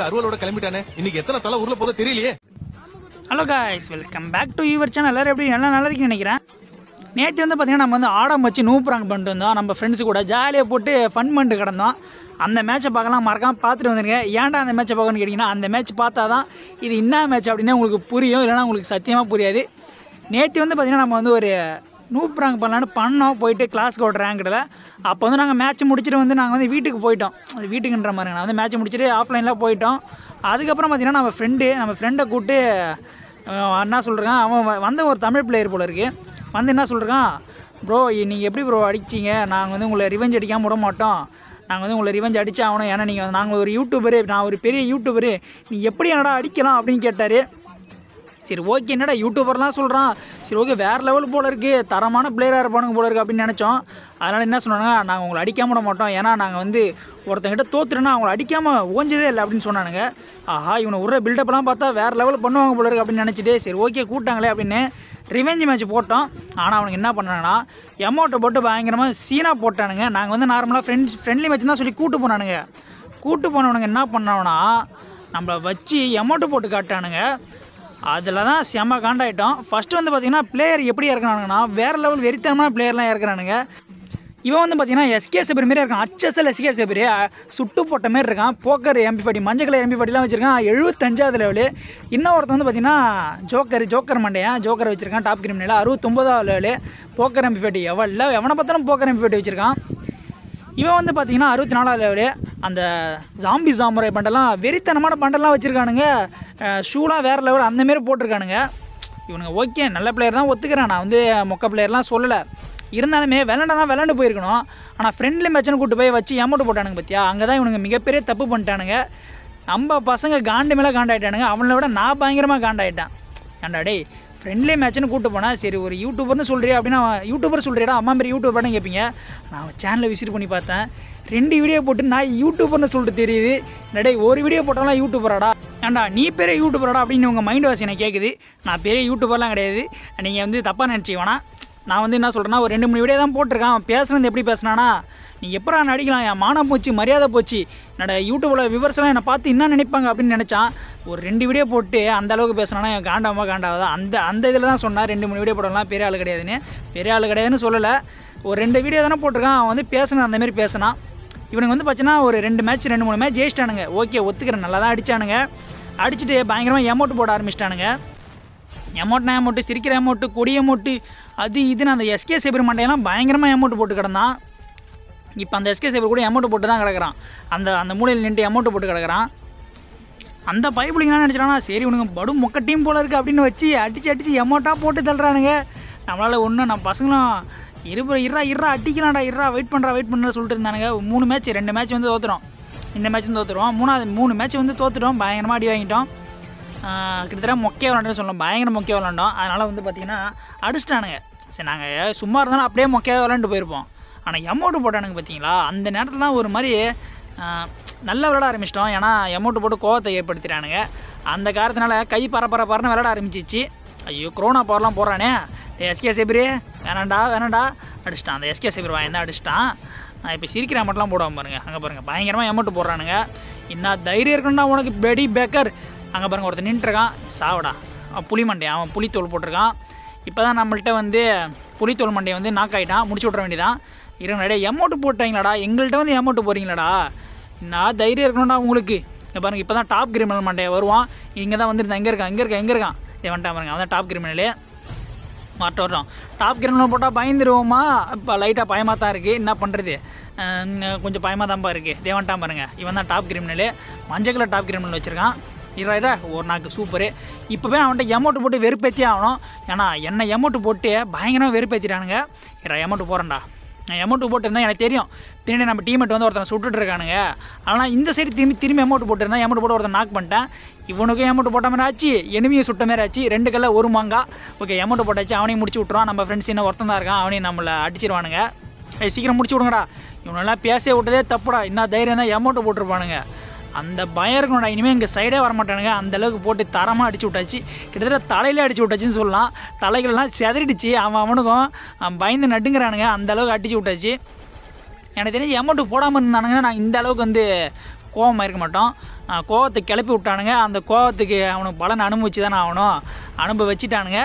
கையில அருவாளோட கிளம்பிட்டானே இன்னைக்கு எத்தனை தலை ஊர்ல போதோ தெரியலையே hello guys welcome back to your channel எல்லாரும் எப்படி நல்லா நல்லா இருக்குன்னு நினைக்கிறேன் நேற்று வந்து பார்த்தீங்கன்னா நம்ம வந்து ஆடம் வச்சு நூப்புறாங்க பண்ணிட்டு வந்தோம் நம்ம ஃப்ரெண்ட்ஸ் கூட ஜாலியாக போட்டு ஃபன் பண்ணிட்டு கிடந்தோம் அந்த மேட்சை பார்க்கலாம் மறக்காம பார்த்துட்டு வந்துருங்க ஏன்டா அந்த மேட்சை பார்க்கணும்னு கேட்டிங்கன்னா அந்த மேட்ச் பார்த்தா தான் இது என்ன மேட்ச் அப்படின்னா உங்களுக்கு புரியும் இல்லைன்னா உங்களுக்கு சத்தியமாக புரியாது நேற்று வந்து பார்த்தீங்கன்னா நம்ம வந்து ஒரு நூப்புறாங்க பண்ணலான்னு பண்ணோம் போயிட்டு கிளாஸ்க்கு ஒரு ரேங்கில் அப்போ வந்து நாங்கள் மேட்ச் முடிச்சுட்டு வந்து நாங்கள் வந்து வீட்டுக்கு போயிட்டோம் அது வீட்டுக்குன்ற மாதிரி நான் வந்து மேட்ச் முடிச்சுட்டு ஆஃப்லைனில் போயிட்டோம் அதுக்கப்புறம் பார்த்தீங்கன்னா நம்ம ஃப்ரெண்டு நம்ம ஃப்ரெண்டை கூப்பிட்டு அஹ் என்ன சொல்கிறான் அவன் வ- வந்த ஒரு தமிழ் பிளேயர் போல இருக்கு வந்து என்ன சொல்கிறான் ப்ரோ நீங்கள் எப்படி ப்ரோ அடிச்சீங்க நாங்கள் வந்து உங்களை ரிவெஞ்ச் அடிக்காமல் விட மாட்டோம் நாங்கள் வந்து உங்களை ரிவெஞ்ச் அடிச்சு ஆகணும் ஏன்னா நீங்கள் நாங்கள் ஒரு யூடியூபரு நான் ஒரு பெரிய யூடியூபரு நீ எப்படி என்னடா அடிக்கலாம் அப்படின்னு கேட்டார் சரி ஓகே என்னடா யூடியூபர்லாம் சொல்கிறான் சரி ஓகே வேறு லெவல் போல இருக்கு தரமான பிளேயராக இருப்பானுங்க போல இருக்கு அப்படின்னு நினச்சோம் அதனால் என்ன சொன்னாங்க நாங்கள் உங்களை அடிக்காம விட மாட்டோம் ஏன்னா நாங்கள் வந்து ஒருத்தங்கிட்ட தோத்துட்டோன்னா அவங்கள அடிக்காமல் ஓஞ்சதே இல்லை அப்படின்னு சொன்னானுங்க ஆஹா இவனை விட்ற பில்டப்லாம் பார்த்தா வேறு லெவல் பண்ணுவாங்க போல இருக்கு அப்படின்னு நினச்சிட்டு சரி ஓகே கூப்பிட்டாங்களே அப்படின்னு ரிவெஞ்ச் மேட்ச் போட்டோம் ஆனால் அவனுக்கு என்ன பண்ணாங்கன்னா எமௌண்ட்டை போட்டு பயங்கரமாக சீனாக போட்டானுங்க நாங்கள் வந்து நார்மலாக ஃப்ரெண்ட்ஸ் ஃப்ரெண்ட்லி மேட்ச் தான் சொல்லி கூட்டு போனானுங்க கூட்டு போனவனுங்க என்ன பண்ணவனா நம்மளை வச்சு எமௌண்ட்டு போட்டு காட்டானுங்க அதில் தான் செம்ம காண்டாயிட்டோம் ஃபஸ்ட்டு வந்து பார்த்தீங்கன்னா பிளேயர் எப்படி இறக்குறானுங்கன்னா வேறு லெவல் வெறித்தனமான பிளேயர்லாம் இறக்குறானுங்க இவன் வந்து பார்த்தீங்கன்னா எஸ்கே சபரி மாரி இருக்கான் அச்சஸில் எஸ்கே சபரி சுட்டு போட்ட மாரி இருக்கான் போக்கர் எம்பி ஃபார்ட்டி மஞ்சள் கலர் எம்பி ஃபார்ட்டிலாம் வச்சிருக்கான் எழுபத்தஞ்சாவது லெவலு இன்னும் ஒருத்தன் வந்து பார்த்தீங்கன்னா ஜோக்கர் ஜோக்கர் மண்டையன் ஜோக்கர் வச்சிருக்கான் டாப் கிரிமினல் அறுபத்தொம்பதாவது லெவலு போக்கர் எம்பி ஃபார்ட்டி எவ்வளோ எவனை பார்த்தாலும் போக்கர் எம்பி ஃபார்ட்டி வச்சிருக்கான் இவன் வந்து பார்த்தீங்கன்னா அறுபத்தி நாலாவது லெவலு அந்த ஜாம்பி ஜாமுரை பண்டெல்லாம் வெறித்தனமான பண்டெல்லாம் வச்சுருக்கானுங்க ஷூலாம் வேறு லெவல் அந்தமாரி போட்டிருக்கானுங்க இவனுங்க ஓகே நல்ல பிளேயர் தான் ஒத்துக்கிறேன் நான் வந்து மொக்க பிளேயர்லாம் சொல்லலை இருந்தாலுமே விளாண்டனா விளாண்டு போயிருக்கணும் ஆனால் ஃப்ரெண்ட்லி மேட்ச்னு கூட்டு போய் வச்சு ஏமாட்டு போட்டானுங்க பார்த்தியா அங்கே தான் இவனுங்க மிகப்பெரிய தப்பு பண்ணிட்டானுங்க நம்ம பசங்க காண்டு மேலே காண்டாயிட்டானுங்க அவனை விட நான் பயங்கரமாக காண்டாயிட்டேன் ஏன்டா டேய் ஃப்ரெண்ட்லி மேட்ச்னு கூட்டு போனால் சரி ஒரு யூடியூபர்னு சொல்கிறியா அப்படின்னா அவன் யூடியூபர் சொல்கிறியடா அம்மா மாரி யூடியூபர்னு கேட்பீங்க நான் சேனலை விசிட் பண்ணி பார்த்தேன் ரெண்டு வீடியோ போட்டு நான் யூடியூபர்னு சொல்லிட்டு தெரியுது நடே ஒரு வீடியோ போட்டாலும் யூடியூபராடா ஏன்டா நீ பெரிய யூடியூபராடா அப்படின்னு உங்கள் மைண்ட் வாஷ் எனக்கு கேட்குது நான் பெரிய யூடியூபர்லாம் கிடையாது நீங்கள் வந்து தப்பாக நினச்சி வேணாம் நான் வந்து என்ன சொல்கிறேன்னா ஒரு ரெண்டு மூணு வீடியோ தான் போட்டிருக்கான் அவன் பேசுனது எப்படி பேசுனானா நீ எப்படா நடிக்கலாம் என் மானம் போச்சு மரியாதை போச்சு என்னோட யூடியூப்பில் விவர்ஸ்லாம் என்னை பார்த்து என்ன நினைப்பாங்க அப்படின்னு நினச்சான் ஒரு ரெண்டு வீடியோ போட்டு அந்த அளவுக்கு பேசினானா என் காண்டாமா காண்டாவதா அந்த அந்த இதில் தான் சொன்னான் ரெண்டு மூணு வீடியோ போடலாம் பெரிய ஆள் கிடையாதுன்னு பெரிய ஆள் கிடையாதுன்னு சொல்லலை ஒரு ரெண்டு வீடியோ தானே போட்டிருக்கான் அவன் வந்து பேசுனது அந்த மாதிரி பேசினான் இவனுக்கு வந்து பார்த்தீங்கன்னா ஒரு ரெண்டு மேட்ச் ரெண்டு மூணு மேட்ச் ஜெயிச்சிட்டானுங்க ஓகே ஒத்துக்கிறேன் நல்லா தான் அடிச்சானுங்க அடிச்சுட்டு பயங்கரமாக எமௌண்ட் போட ஆரம்பிச்சிட்டானுங்க எமௌண்ட்னா எமௌண்ட்டு சிரிக்கிற எமௌண்ட்டு கொடி எமௌண்ட்டு அது இதுன்னு அந்த எஸ்கே சேபர் மண்டையெல்லாம் பயங்கரமாக எமௌண்ட் போட்டு கிடந்தான் இப்போ அந்த எஸ்கே சேபர் கூட எமௌண்ட் போட்டு தான் கிடக்குறான் அந்த அந்த மூலையில் நின்று எமௌண்ட் போட்டு கிடக்குறான் அந்த பைபிளிங் என்ன நினச்சிட்டானா சரி உனக்கு படு மொக்க டீம் போல இருக்குது அப்படின்னு வச்சு அடித்து அடித்து எமௌண்ட்டாக போட்டு தள்ளுறானுங்க நம்மளால் ஒன்றும் நம்ம பசங்களும் இருபது இருறா இருறா அடிக்கலாம்டா இருறா வெயிட் பண்ணுறா வெயிட் பண்ணுற சொல்லிட்டு இருந்தானுங்க மூணு மேட்ச் ரெண்டு மேட்ச் வந்து தோத்துறோம் இந்த மேட்ச் வந்து தோத்துருவோம் மூணாவது மூணு மேட்ச் வந்து தோத்துட்டோம் பயங்கரமாக அடி வாங்கிட்டோம் ஆஹ் கிட்டத்தட்ட மொக்கையாக விளாண்டுன்னு சொல்லலாம் பயங்கர மொக்கையாக விளாண்டோம் அதனால் வந்து பார்த்திங்கன்னா அடிச்சிட்டானுங்க சரி நாங்கள் சும்மா இருந்தாலும் அப்படியே மொக்கையாக விளாண்டு போயிருப்போம் ஆனால் எமௌண்ட் போட்டானுங்க பார்த்தீங்களா அந்த நேரத்தில் தான் ஒரு மாதிரி ஆஹ் நல்லா விளாட ஆரம்பிச்சிட்டோம் ஏன்னா எமௌண்ட் போட்டு கோவத்தை ஏற்படுத்திட்டானுங்க அந்த காரணத்தினால கை பர பர பரன்னு விளாட ஆரம்பிச்சிச்சு ஐயோ கொரோனா பவர்லாம் போடுறானே எஸ்கே சேபிரி வேணாண்டா வேணாண்டா அடிச்சிட்டான் அந்த எஸ்கே சேபிரி வாயன் தான் அடிச்சிட்டான் இப்போ சிரிக்கிற அமௌண்ட்லாம் போடுவான் பாருங்க அங்கே பாருங்கள் பயங்கரமாக அமௌண்ட் போடுறானுங்க என்ன தைரியம் இருக்கணும்டா உனக்கு பெடி பேக்கர் அங்கே பாருங்க ஒருத்தர் நின்றுருக்கான் சாவடா அவன் புலி மண்டை அவன் புலித்தோல் போட்டிருக்கான் இப்போ தான் நம்மள்ட்ட வந்து புலித்தோல் மண்டையை வந்து நாக் ஆகிட்டான் முடிச்சு விட்ற வேண்டியதான் இருங்கடா எமௌண்ட் போட்டாங்களாடா எங்கள்கிட்ட வந்து எமௌண்ட் போகிறீங்களாடா நான் தைரியம் இருக்கணும்டா உங்களுக்கு இங்க பாருங்க இப்போ தான் டாப் கிரிமினல் மண்டையை வருவான் இங்கே தான் வந்துருந்தான் எங்கே இருக்கான் எங்கே இருக்கான் எங்கே இருக்கான் இதை வந்துட்டான் பாருங்க அவன் டாப் கிரிமினலு மாட்ட வர்றோம் டாப் கிரிமினல் போட்டால் பயந்துருவோமா இப்போ லைட்டாக பயமாக தான் இருக்குது என்ன பண்ணுறது கொஞ்சம் பயமாக தான்ப்பா இருக்குது தேவன்ட்டான் பாருங்க இவன் தான் டாப் கிரிமினலு மஞ்சள் கலர் டாப் கிரிமினல் வச்சுருக்கான் இரா இரா ஒரு நாக்கு சூப்பரு இப்போவே அவன்கிட்ட எமௌண்ட் போட்டு வெறுப்பேற்றி ஆகணும் ஏன்னா என்ன எமௌண்ட் போட்டு பயங்கரமாக வெறுப்பேற்றிட்டானுங்க இரா எமௌண்ட் போகிறேன்டா நான் எமௌண்ட் போட்டிருந்தா எனக்கு தெரியும் பின்னாடி நம்ம டீமேட் வந்து ஒருத்தனை சுட்டுட்டு இருக்கானுங்க ஆனால் இந்த சைடு திரும்பி திரும்பி அமௌண்ட் போட்டிருந்தா அமௌண்ட் போட்டு ஒருத்தன் நாக் பண்ணிட்டேன் இவனுக்கும் அமௌண்ட் போட்ட மாதிரி ஆச்சு எனிமியை சுட்ட மாதிரி ஆச்சு ரெண்டு கல்ல ஒரு மாங்கா ஓகே அமௌண்ட் போட்டாச்சு அவனையும் முடிச்சு விட்ருவான் நம்ம ஃப்ரெண்ட்ஸ் இன்னும் ஒருத்தன் தான் இருக்கான் அவனையும் நம்மளை அடிச்சிருவானுங்க ஏய் சீக்கிரம் முடிச்சு விடுங்கடா இவனெல்லாம் பேசவே விட்டதே தப்புடா என்ன தைரியம் தான் அமௌண்ட் போட்டிருப்பானுங்க அந்த பயம் இருக்கணும்டா இனிமேல் இங்கே சைடே வர மாட்டானுங்க அந்த அளவுக்கு போட்டு தரமாக அடிச்சு விட்டாச்சு கிட்டத்தட்ட தலையிலே அடிச்சு விட்டாச்சுன்னு சொல்லலாம் தலைகள்லாம் செதறிடுச்சு அவன் அவனுக்கும் அவன் பயந்து நடுங்கிறானுங்க அந்த அளவுக்கு அடிச்சு விட்டாச்சு எனக்கு தெரிஞ்சு அமௌண்ட்டு போடாமல் இருந்தானுங்கன்னா நான் இந்த அளவுக்கு வந்து கோவமாக இருக்க மாட்டோம் ஆ, கோவத்தை கிளப்பி விட்டானுங்க அந்த கோவத்துக்கு அவனுக்கு பலன் அனுபவிச்சு தானே ஆகணும் அனுபவிச்சிட்டானுங்க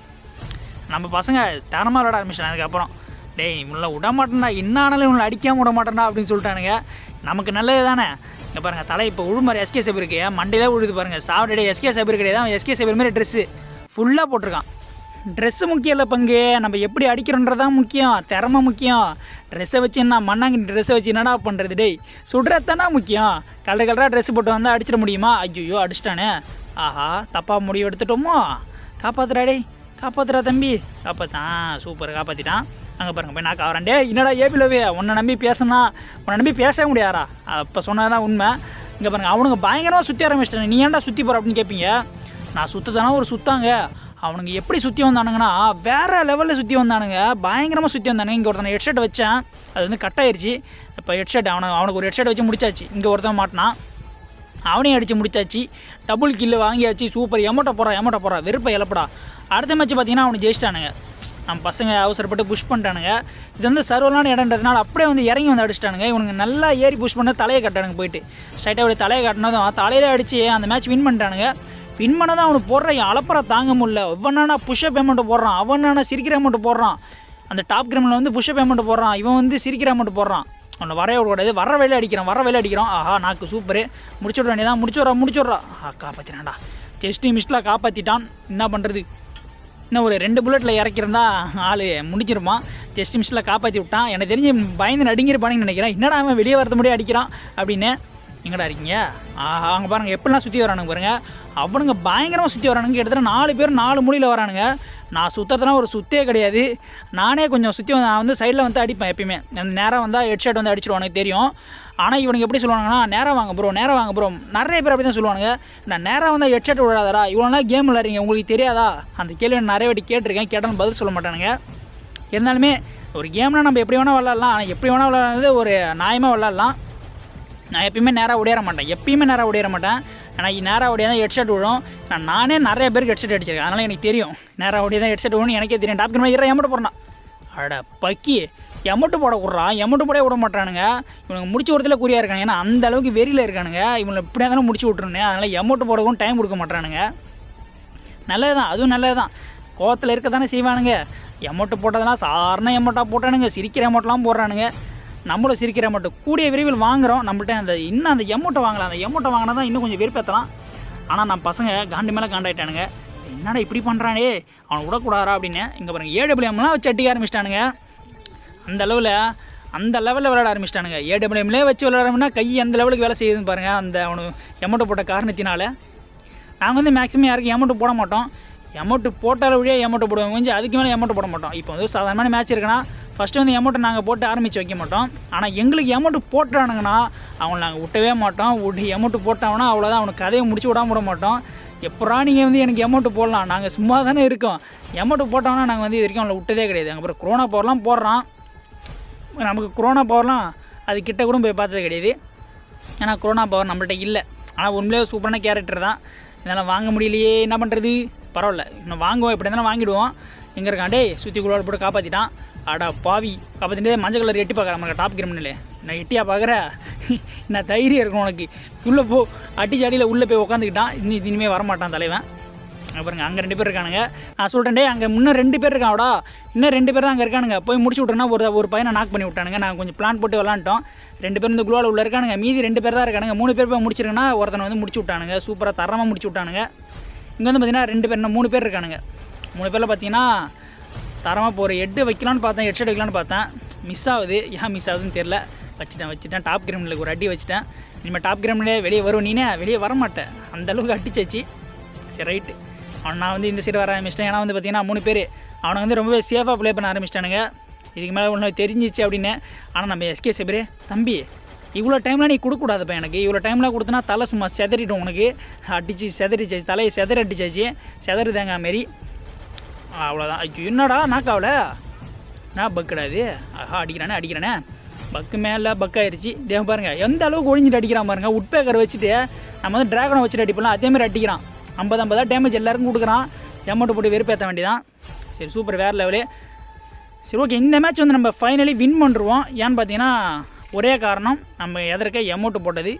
நம்ம பசங்க தரமாக விளாட ஆரம்பிச்சிட்டாங்க அதுக்கப்புறம் டேய் இவங்கள விட மாட்டேன்டா என்ன ஆனாலும் இவங்களை அடிக்காம விட மாட்டேன்டா அப்படின்னு சொல்லிட்டானுங்க நமக்கு நல்லது தானே இங்கே பாருங்கள் தலை இப்போ உழுமாரி எஸ்கே சபர் இருக்கு மண்டையிலே உழுது பாருங்கள் சாப்பிட்டு எஸ்கே சபர் கிடையாது அவன் எஸ்கே சபர் மாதிரி ட்ரெஸ்ஸு ஃபுல்லாக போட்டிருக்கான் ட்ரெஸ்ஸு முக்கியம் இல்லை பங்கு நம்ம எப்படி அடிக்கிறோன்றதான் முக்கியம் திறமை முக்கியம் ட்ரெஸ்ஸை வச்சு என்ன மண்ணாங்க ட்ரெஸ்ஸை வச்சு என்னடா பண்ணுறது டேய் சுடுறது தானே முக்கியம் கலர் கலராக ட்ரெஸ் போட்டு வந்தால் அடிச்சிட முடியுமா ஐயோ அடிச்சிட்டானே ஆஹா தப்பாக முடிவு எடுத்துட்டோமோ காப்பாத்துடா டேய் காப்பாத்துறா தம்பி காப்பாத்தான் சூப்பர் காப்பாற்றிட்டான் அங்கே பாருங்க போய் நான் காவறேன் டே என்னடா ஏபிலவே உன்னை நம்பி பேசினா உன்னை நம்பி பேசவே முடியாரா அப்போ சொன்னதான் உண்மை இங்கே பாருங்க அவனுங்க பயங்கரமாக சுற்றி ஆரம்பிச்சிட்டாங்க நீ ஏன்டா சுற்றி போகிற அப்படின்னு கேட்பீங்க நான் சுத்ததானா ஒரு சுத்தாங்க அவனுங்க எப்படி சுற்றி வந்தானுங்கன்னா வேற லெவலில் சுற்றி வந்தானுங்க பயங்கரமாக சுற்றி வந்தானுங்க இங்கே ஒருத்தனை ஹெட்ஷெட் வச்சேன் அது வந்து கட் ஆயிருச்சு இப்போ ஹெட்ஷெட் அவனை அவனுக்கு ஒரு ஹெட்ஷெட் வச்சு முடிச்சாச்சு இங்கே ஒருத்தன் மாட்டினான் அவனையும் அடித்து முடிச்சாச்சு டபுள் கில்லு வாங்கியாச்சு சூப்பர் எமோட்டை போடுறான் எமோட்டை போடுறான் வெறுப்பை இழப்படா அடுத்த மேட்ச் பார்த்தீங்கன்னா அவனை ஜெயிச்சிட்டானுங்க நம்ம பசங்க அவசரப்பட்டு புஷ் பண்ணிட்டானுங்க இது வந்து சர்வலான இடன்றதுனால அப்படியே வந்து இறங்கி வந்து அடிச்சிட்டானுங்க இவனுங்க நல்லா ஏறி புஷ் பண்ண தலையை கட்டானுங்க போயிட்டு ஸ்ட்ரைட்டாக அப்படி தலையை கட்டினதும் தலையில அடித்து அந்த மேட்ச் வின் பண்ணிட்டானுங்க வின் பண்ணதும் அவனுக்கு போடுற அலப்பற தாங்க முடியல இவனானா புஷ்அப் பேமெண்ட் போடுறான் அவனானா சிரிக்கிற அமௌண்ட் போடுறான் அந்த டாப் கிரிமில் வந்து புஷ்அப் பேமெண்ட் போடுறான் இவன் வந்து சிரிக்கிற அமௌண்ட் போடுறான் அவனை வரைய விடக்கூடாது வர வேலை அடிக்கிறான் வர வேலை அடிக்கிறான் ஆஹா நாக்கு சூப்பரு முடிச்சு விட வேண்டியதான் முடிச்சு விட்றா முடிச்சு விட்றா ஆஹா காப்பாற்றினான்டா டெஸ்டி மிஸ்டில் காப்பாற்றிட்டான் என்ன பண்ணுறது இன்னும் ஒரு ரெண்டு புல்லட்டில் இறக்கிருந்தா ஆள் முடிச்சிருப்பான் ஜஸ்ட் மிஸ்டில் காப்பாற்றி விட்டான் எனக்கு தெரிஞ்சு பயந்து நடுங்கிருப்பானுன்னு நினைக்கிறேன் என்னடா அவன் வெளியே வரது முடியும் அடிக்கிறான் அப்படின்னு எங்கடா இருக்கீங்க ஆஹா அங்கே பாருங்கள் எப்படிலாம் சுற்றி வரானுங்க பாருங்கள் அவனுங்க பயங்கரமாக சுற்றி வரானுங்க கிட்டத்தட்ட நாலு பேர் நாலு மூலையில் வரானுங்க நான் சுற்றுறதுலாம் ஒரு சுத்தே கிடையாது நானே கொஞ்சம் சுற்றி வந்து நான் வந்து சைடில் வந்து அடிப்பேன் எப்பயுமே அந்த நேரம் வந்தால் ஹெட்ஷாட் வந்து அடிச்சிடுவானுக்கு தெரியும் ஆனால் இவனுக்கு எப்படி சொல்லுவாங்கன்னா நேரம் வாங்க ப்ரோ நேரம் வாங்க ப்ரோ நிறைய பேர் அப்படி தான் சொல்லுவானுங்க நான் நேரம் வந்தால் ஹெட்ஷாட் விடாதடா இவ்வளோ நாள் கேம் விளாட்றீங்க உங்களுக்கு தெரியாதா அந்த கேள்வி நான் நிறைய வாட்டி கேட்டிருக்கேன் கேட்டாலும் பதில் சொல்ல மாட்டானுங்க இருந்தாலுமே ஒரு கேம்னால் நம்ம எப்படி வேணால் விளாட்லாம் ஆனால் எப்படி வேணால் விளாட்றது ஒரு நியாயமாக விளாட்லாம் நான் எப்பயுமே நேராக ஓடிட மாட்டேன் எப்பயுமே நேராக ஓடிட மாட்டேன் ஆனால் நேராக ஓடியா தான் ஹெட்ஷெட் விழும் நான் நானே நிறைய பேருக்கு ஹெட்ஷெட் அடிச்சிருக்கேன் அதனால் எனக்கு தெரியும் நேராக ஓடியா தான் ஹெட்ஷெட் விழும் எனக்கே தெரியும் டாப் கிரமா இற எமௌண்ட் போடுறான் அட பக்கி எமௌண்ட் போட விட்றான் எமௌண்ட் போட விட மாட்டானுங்க இவனுக்கு முடிச்சு விடத்துல குறியாக இருக்கானுங்க ஏன்னா அந்த அளவுக்கு வெறியில் இருக்கானுங்க இவனை இப்படியா தானே முடிச்சு விட்ருனே அதனால் எமௌண்ட் போடவும் டைம் கொடுக்க மாட்டானுங்க நல்லது தான் அதுவும் நல்லது தான் கோவத்தில் இருக்க தானே செய்வானுங்க எமௌண்ட்டு போட்டதெல்லாம் சாதாரண எமௌண்ட்டாக போட்டானுங்க சிரிக்கிற எமௌண்ட்லாம் போடுறானுங்க நம்மளும் சிரிக்கிற எமௌண்ட் கூடிய விரைவில் வாங்குறோம் நம்மள்ட்ட அந்த இன்னும் அந்த எமௌண்ட்டை வாங்கலாம் அந்த எமௌண்ட்டை வாங்கினா தான் இன்னும் கொஞ்சம் விருப்பத்தலாம் ஆனால் நம்ம பசங்க காண்டி மேலே காண்டாயிட்டானுங்க என்னடா இப்படி பண்ணுறானே அவனை விடக்கூடாதா அப்படின்னு இங்கே பாருங்க ஏடபிள்யூஎம்லாம் வச்சு அடிக்க ஆரம்பிச்சிட்டானுங்க அந்த அளவில் அந்த லெவலில் விளையாட ஆரம்பிச்சிட்டானுங்க ஏடபிள்யூஎம்லேயே வச்சு விளையாடணும்னா கை அந்த லெவலுக்கு வேலை செய்யுதுன்னு பாருங்கள் அந்த அவனு எமௌண்ட்டை போட்ட காரணத்தினால நாங்கள் வந்து மேக்ஸிமம் யாருக்கும் எமௌண்ட்டு போட மாட்டோம் எமௌண்ட்டு போட்டால வழியாக எமௌண்ட்டு போடுவோம் கொஞ்சம் அதுக்கு மேலே எமௌண்ட்டு போட மாட்டோம் இப்போ வந்து சாதாரணமான மேட்ச் இருக்குன்னா ஃபஸ்ட்டு வந்து எமௌண்ட்டை நாங்கள் போட்டு ஆரம்பித்து வைக்க மாட்டோம் ஆனால் எங்களுக்கு எமௌண்ட்டு போட்டானுங்கன்னா அவனை நாங்கள் விட்டவே மாட்டோம் விட்டு எமௌண்ட்டு போட்டாங்கன்னா அவ்வளோதான் அவனுக்கு கதையை முடிச்சு விடாம விட மாட்டோம் எப்படா நீங்கள் வந்து எனக்கு எமௌண்ட்டு போடலாம் நாங்கள் சும்மா தானே இருக்கோம் எமௌண்ட்டு போட்டோம்னா நாங்கள் வந்து இது வரைக்கும் அவனை விட்டதே கிடையாது அப்புறம் கொரோனா பவர்லாம் போடுறான் நமக்கு கொரோனா பவர்லாம் அது கிட்ட கூட போய் பார்த்தது கிடையாது ஏன்னா கொரோனா பவர் நம்மள்ட்ட இல்லை ஆனால் உண்மையிலே சூப்பரான கேரக்டர் தான் இதெல்லாம் வாங்க முடியலையே என்ன பண்ணுறது பரவாயில்ல இன்னும் வாங்குவோம் எப்படி இருந்தாலும் வாங்கிடுவோம் எங்கே இருக்கான் டேய் சுற்றி குழுவாடு போட்டு காப்பாற்றிட்டான் அடா பாவி காப்பாற்றிட்டு மஞ்சள் கலர் எட்டி பார்க்குறேன் நமக்கு டாப் கிரிமினலே நான் எட்டியா பார்க்குற நான் தைரியம் இருக்கும் உனக்கு உள்ளே போ அடிச்சு அடியில் உள்ளே போய் உட்காந்துக்கிட்டான் இன்னி இனிமேல் வரமாட்டான் தலைவன் அங்க பாருங்க அங்கே ரெண்டு பேர் இருக்கானுங்க நான் சொல்கிறேன் டே அங்கே இன்னும் ரெண்டு பேர் இருக்கான்டா இன்னும் ரெண்டு பேர் தான் அங்கே இருக்கானுங்க போய் முடிச்சு விட்றேன்னா ஒரு ஒரு பையனை நாக் பண்ணி விட்டானுங்க நான் கொஞ்சம் பிளான் போட்டு விளாண்டோம் ரெண்டு பேர் இந்த குளோவில் உள்ள இருக்கானுங்க மீதி ரெண்டு பேர் தான் இருக்கானுங்க மூணு பேர் போய் முடிச்சிருக்கேன்னா ஒருத்தனை வந்து முடிச்சு விட்டானுங்க சூப்பராக தரமாக முடிச்சு விட்டானுங்க இங்கே வந்து பார்த்தீங்கன்னா ரெண்டு பேர் இன்னும் மூணு பேர் இருக்கானுங்க மூணு பேரில் பார்த்தீங்கன்னா தரமாக போகிற ஹெட்டு வைக்கலான்னு பார்த்தேன் ஹெட்ஷெட் வைக்கலான்னு பார்த்தேன் மிஸ் ஆகுது ஏன் மிஸ் ஆகுதுன்னு தெரில வச்சுட்டேன் வச்சுட்டேன் டாப் கிரிமினலுக்கு ஒரு அடி வச்சுட்டேன் இனிமேல் டாப் கிரிமினலே வெளியே வரும் நீனே வெளியே வர மாட்டேன் அந்த அளவுக்கு அடிச்சாச்சு சரி ரைட்டு அவன் நான் வந்து இந்த சைடு வர ஆரம்பிச்சிட்டேன் ஏன்னா வந்து பார்த்தீங்கன்னா மூணு பேர் அவனை வந்து ரொம்பவே சேஃபாக ப்ளே பண்ண ஆரம்பிச்சிட்டானுங்க இதுக்கு மேலே ஒன்று தெரிஞ்சிச்சு அப்படின்னு ஆனால் நம்ம எஸ்கே செபரே தம்பி இவ்வளோ டைம்லாம் நீ கொடுக்கக்கூடாதுப்பா எனக்கு இவ்வளோ டைம்லாம் கொடுத்தனா தலை சும்மா செதறிடும் உனக்கு அடிச்சு செதறிச்சாச்சு தலையை செதறி அடிச்சாச்சு செதறு தேங்காய் மாரி அவ்வளோதான் ஐயோ என்னடா நாக்காவில் நான் பக்குடாது ஆஹா அடிக்கிறானே அடிக்கிறானே பக்கு மேலே பக் ஆயிருச்சு தேவ பாருங்க எந்த அளவுக்கு ஒழிஞ்சிட்டு அடிக்கிறான் பாருங்க உட்பேக்கர் வச்சுட்டு நம்ம வந்து டிராகனை வச்சுட்டு அடிப்பலாம் அதே மாதிரி அடிக்கிறான் ஐம்பது ஐம்பதா டேமேஜ் எல்லாருக்கும் கொடுக்குறான் எமௌண்ட் போட்டு வெறுப்பேற்ற வேண்டியதான் சரி சூப்பர் வேறு லெவலு சரி ஓகே இந்த மேட்ச் வந்து நம்ம ஃபைனலி வின் பண்ணுருவோம் ஏன்னு பார்த்தீங்கன்னா ஒரே காரணம் நம்ம எதற்க எமௌண்ட் போட்டது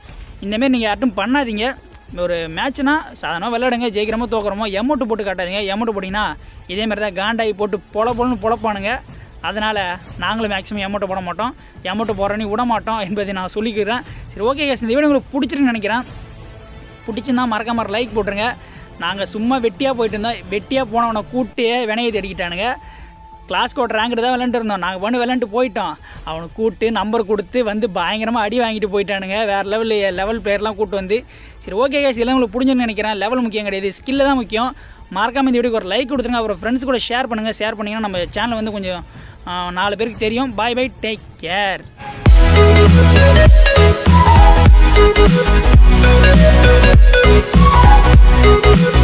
இந்தமாரி நீங்கள் யார்ட்டும் பண்ணாதீங்க ஒரு மேட்ச்னா சாதாரணமாக விளையாடுங்க ஜெயிக்கிறமோ தோக்குறமோ எமௌண்ட்டு போட்டு காட்டாதீங்க எமௌண்ட்டு போட்டிங்கன்னா இதேமாரி தான் காண்டாகி போட்டு பொல பொலன்னு பொழப்பானுங்க அதனால் நாங்களும் மேக்ஸிமம் எமௌண்ட்டு போட மாட்டோம் எமௌண்ட்டு போடுறேன்னு விட மாட்டோம் என்பதை நான் சொல்லிக்கிறேன் சரி ஓகே கேஸ் இந்த வீடியோ உங்களுக்கு பிடிச்சிருன்னு நினைக்கிறேன் பிடிச்சிருந்தா மறக்காம லைக் போட்டுருங்க நாங்கள் சும்மா வெட்டியாக போயிட்டு இருந்தோம் வெட்டியாக போனவனை கூப்பிட்டு வினையை தேடிக்கிட்டானுங்க கிளாஸ் கோட் ரேங்க் தான் விளாண்டு இருந்தோம் நாங்கள் பண்ணி விளாண்டு போயிட்டோம் அவனை கூப்பிட்டு நம்பர் கொடுத்து வந்து பயங்கரமாக அடி வாங்கிட்டு போயிட்டானுங்க வேறு லெவல் லெவல் பிளேயர்லாம் கூப்பிட்டு வந்து சரி ஓகே கேஸ் எல்லாம் உங்களுக்கு புரிஞ்சுன்னு நினைக்கிறேன் லெவல் முக்கியம் கிடையாது ஸ்கில்ல தான் முக்கியம் மறக்காம இந்த வீடியோக்கு ஒரு லைக் கொடுத்துருங்க அப்புறம் ஃப்ரெண்ட்ஸ் கூட ஷேர் பண்ணுங்கள் ஷேர் பண்ணிங்கன்னா நம்ம சேனல் வந்து கொஞ்சம் ஆ, நாலு பேருக்கு தெரியும் bye bye take care Thank you.